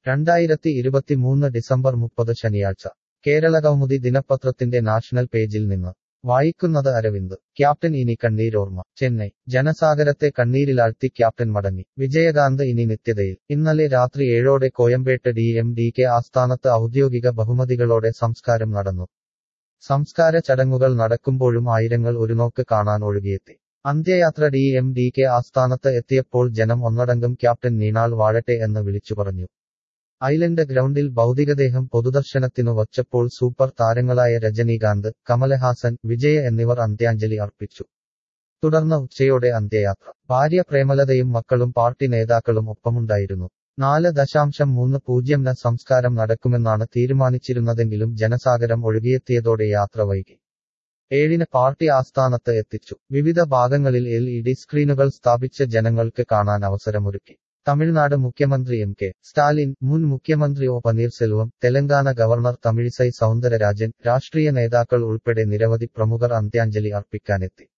രണ്ടായിരത്തി ഇരുപത്തിമൂന്ന് ഡിസംബർ മുപ്പത് ശനിയാഴ്ച കേരളകൗമുദി ദിനപത്രത്തിന്റെ നാഷണൽ പേജിൽ നിന്ന് വായിക്കുന്നത് അരവിന്ദ് ക്യാപ്റ്റൻ ഇനി കണ്ണീരോർമ്മ ചെന്നൈ ജനസാഗരത്തെ കണ്ണീരിലാഴ്ത്തി ക്യാപ്റ്റൻ മടങ്ങി വിജയകാന്ത് ഇനി നിത്യതയിൽ ഇന്നലെ രാത്രി ഏഴോടെ Koyambedu D M D K ആസ്ഥാനത്ത് ഔദ്യോഗിക ബഹുമതികളോടെ സംസ്കാരം നടന്നു സംസ്കാര ചടങ്ങുകൾ നടക്കുമ്പോഴും ആയിരങ്ങൾ ഒരു നോക്ക് കാണാൻ ഒഴുകിയെത്തി അന്ത്യയാത്ര ഡി എം ഡി കെ ആസ്ഥാനത്ത് എത്തിയപ്പോൾ ജനം ഒന്നടങ്കം ക്യാപ്റ്റൻ നീണാൾ വാഴട്ടെ എന്ന് വിളിച്ചു പറഞ്ഞു ഐലൻഡ് ഗ്രൗണ്ടിൽ ഭൗതികദേഹം പൊതുദർശനത്തിനു വച്ചപ്പോൾ സൂപ്പർ താരങ്ങളായ രജനീകാന്ത് കമലഹാസൻ വിജയ എന്നിവർ അന്ത്യാഞ്ജലി അർപ്പിച്ചു തുടർന്ന് ഉച്ചയോടെ അന്ത്യയാത്ര ഭാര്യ പ്രേമലതയും മക്കളും പാർട്ടി നേതാക്കളും ഒപ്പമുണ്ടായിരുന്നു നാല് ദശാംശം മൂന്ന് പൂജ്യം ന സംസ്കാരം നടക്കുമെന്നാണ് തീരുമാനിച്ചിരുന്നതെങ്കിലും ജനസാഗരം ഒഴുകിയെത്തിയതോടെ യാത്ര വൈകി ഏഴിന് പാർട്ടി ആസ്ഥാനത്ത് എത്തിച്ചു വിവിധ ഭാഗങ്ങളിൽ എൽ ഇ ഡി സ്ക്രീനുകൾ സ്ഥാപിച്ച് ജനങ്ങൾക്ക് കാണാൻ അവസരമൊരുക്കി തമിഴ്നാട് മുഖ്യമന്ത്രി എം കെ സ്റ്റാലിൻ മുൻ മുഖ്യമന്ത്രി ഒ പനീർസെൽവം തെലങ്കാന ഗവർണർ തമിഴിസൈ സൗന്ദരരാജൻ രാഷ്ട്രീയ നേതാക്കൾ ഉൾപ്പെടെ നിരവധി പ്രമുഖർ അന്ത്യാഞ്ജലി അർപ്പിക്കാനെത്തി